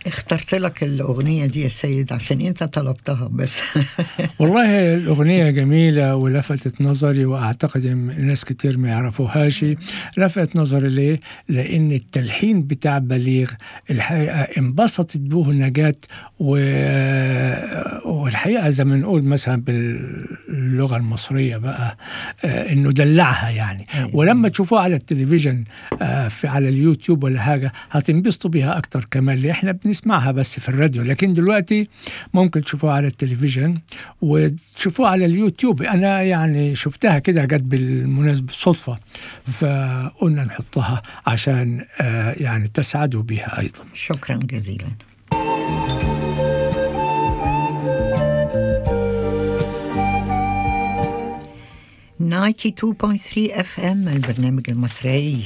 اخترت لك الأغنية دي يا سيد عشان أنت طلبتها بس والله الأغنية جميلة ولفتت نظري وأعتقد إن ناس كتير ما يعرفوهاش لفتت نظري ليه؟ لأن التلحين بتاع بليغ الحقيقة انبسطت به نجاة و... والحقيقة زي ما نقول مثلا باللغة المصرية بقى آه، إنه دلعها يعني أيوة. ولما تشوفوها على التلفزيون آه، في على اليوتيوب ولا حاجة هتنبسطوا بيها أكتر كمان اللي إحنا بنسمعها بس في الراديو لكن دلوقتي ممكن تشوفوها على التلفزيون وتشوفوها على اليوتيوب أنا يعني شفتها كده جت بالمناسبة صدفة فقلنا نحطها عشان آه، يعني تسعدوا بها أيضا شكرا جزيلا نايتي 2.3 اف ام البرنامج المصري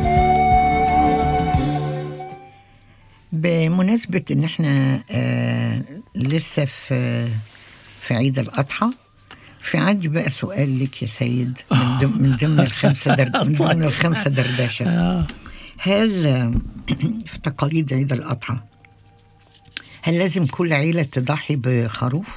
بمناسبة ان احنا آه لسه في في عيد الاضحى في عندي بقى سؤال لك يا سيد من ضمن من ضمن الخمسه در... من ضمن الخمسه دردشه آه. هل آه، في تقاليد عيد الأضحى هل لازم كل عيلة تضحي بخروف؟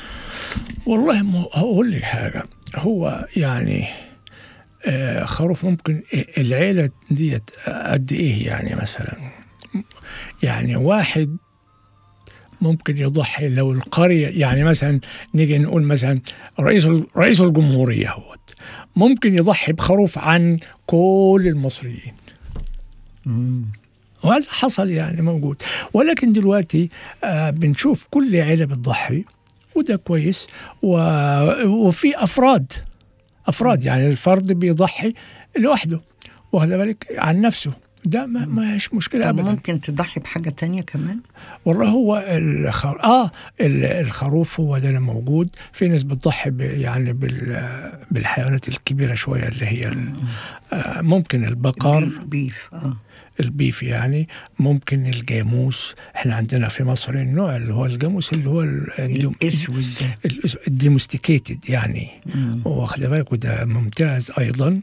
والله مو هقول لك حاجة هو يعني آه خروف ممكن العيلة ديت قد إيه يعني مثلا يعني واحد ممكن يضحي لو القرية يعني مثلا نيجي نقول مثلا رئيس رئيس الجمهورية هوت ممكن يضحي بخروف عن كل المصريين مم. وهذا حصل يعني موجود ولكن دلوقتي آه بنشوف كل عيلة بتضحي وده كويس و... وفي أفراد أفراد يعني الفرد بيضحي لوحده واخد بالك عن نفسه ده ما ماش مشكلة طب أبدا ممكن تضحي بحاجة تانية كمان؟ والله هو الخر... اه ال- الخروف هو ده اللي موجود في ناس بتضحي ب... يعني بال... بالحيوانات الكبيره شويه اللي هي ال... آه ممكن البقر بيف, بيف اه البيف يعني ممكن الجاموس احنا عندنا في مصر النوع اللي هو الجاموس اللي هو ال- الدم... الأسود ده الديمستيكيتد يعني مم. واخد بالك وده ممتاز ايضا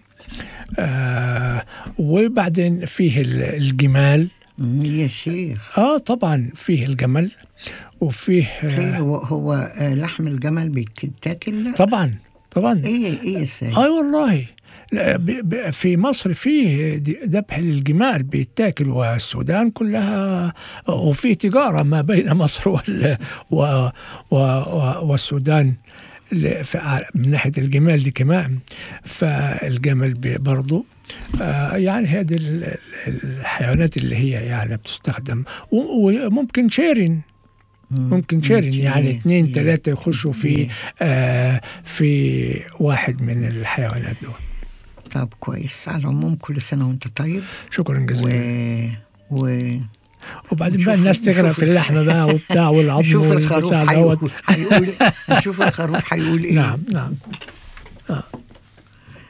آه وبعدين فيه ال- الجمال مم، يا شيخ اه طبعا فيه الجمل وفيه إيه آه هو هو آه، لحم الجمل بيتاكل؟ طبعا طبعا ايه ايه يا سيد؟ اي والله لا، ب- ب- في مصر فيه د- ذبح للجمال بيتاكل والسودان كلها وفي تجاره ما بين مصر وال و و و والسودان ل- في ع- من ناحيه الجمال دي كمان فالجمل بي- برضو آه يعني هذه ال- ال- الحيوانات اللي هي يعني بتستخدم و- وممكن شيرين مم. ممكن شيرين مم. يعني إيه، اثنين إيه. ثلاثة يخشوا في إيه. آه في واحد من الحيوانات دول طب كويس على العموم كل سنة وانت طيب شكرا و جزيلا و وبعدين بقى نشوف- الناس تغرق نشوف في اللحمة بقى وبتاع والعظم نشوف الخروف والبتاع هيقول دوت هيقول نشوف الخروف هيقول ايه نعم نعم آه.